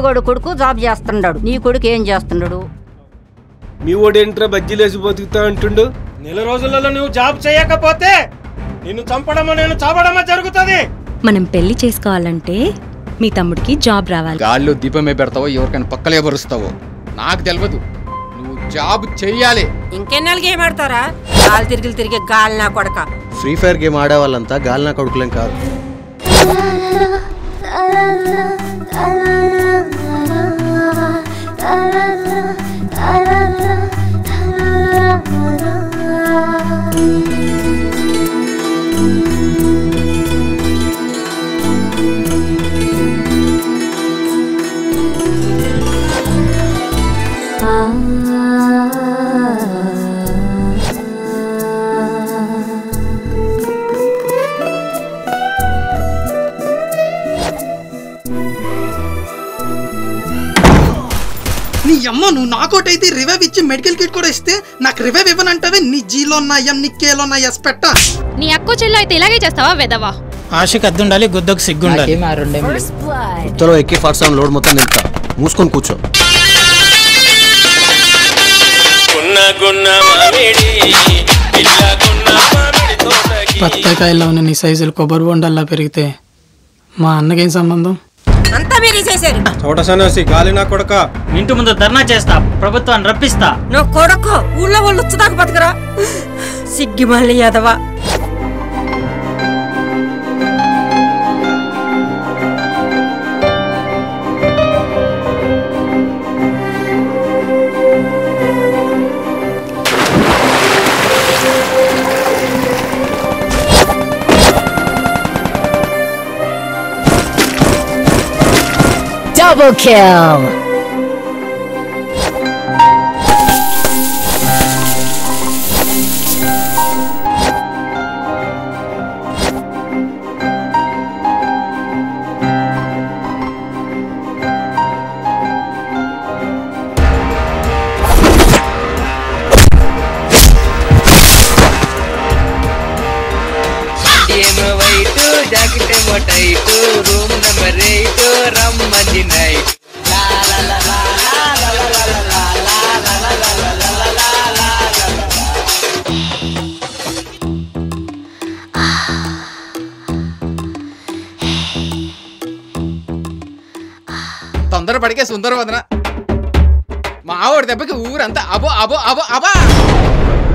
బుడ్డిగోడు కొడుకు జాబ్ చేస్తున్నాడు నీ కొడుకు ఏం చేస్తున్నాడు మీ ఓడేంట్రా బజ్జీలేసి బతుకుతా అంటుండు నెల రోజులలో నువ్వు జాబ్ చేయకపోతే నిన్ను చంపడమో నేను చావడమో జరుగుతుంది మనం పెళ్లి చేసుకోవాలంటే మీ తమ్ముడికి జాబ్ రావాలి గాల్లో దీపమే పెడతావో ఎవరికైనా పక్కలే పరుస్తావో నాకు తెలియదు నువ్వు జాబ్ చెయ్యాలి ఇంకెన్నాళ్ళకి ఏం ఆడతారా గాలి తిరిగి తిరిగి గాలి నా కొడక ఫ్రీ ఫైర్ గేమ్ ఆడే వాళ్ళంతా గాలినా కొడుకులేం కాదు నీ అమ్మ నువ్వు నాకోటి అయితే రివైవ్ ఇచ్చి మెడికల్ కిట్ కూడా ఇస్తే నాకు రివైవ్ ఇవ్వనంటావే నీ జీలో ఉన్న ఎం నీ కేలో ఉన్న ఎస్ పెట్ట నీ అక్కో చెల్లు అయితే ఇలాగే చేస్తావా వెదవా ఆశకి అద్దుండాలి గుద్దకు సిగ్గుండాలి ఉత్తలో ఎక్కి ఫస్ట్ టైం లోడ్ మొత్తం నింపుతా మూసుకొని కూర్చో పత్తకాయల్లో ఉన్న నీ సైజులు కొబ్బరి బొండల్లా పెరిగితే మా అన్నకేం సంబంధం అంతా మీరు చేశారు చోట సన్నాసి గాలి నా కొడక ఇంటి ముందు ధర్నా చేస్తా ప్రభుత్వాన్ని రప్పిస్తా నువ్వు కొడకు ఊళ్ళో వాళ్ళు వచ్చేదాకా బతకరా సిగ్గి మళ్ళీ ఎదవా Double kill! ఏమో వైట్ జాకెట్ ఏమో టైట్ రూమ్ నెంబర్ ఎయిట్ రమ్మంది నైట్ తొందర పడికే సుందర వదన మా ఆవిడ దెబ్బకి ఊరంతా అబో అబో అబో అబా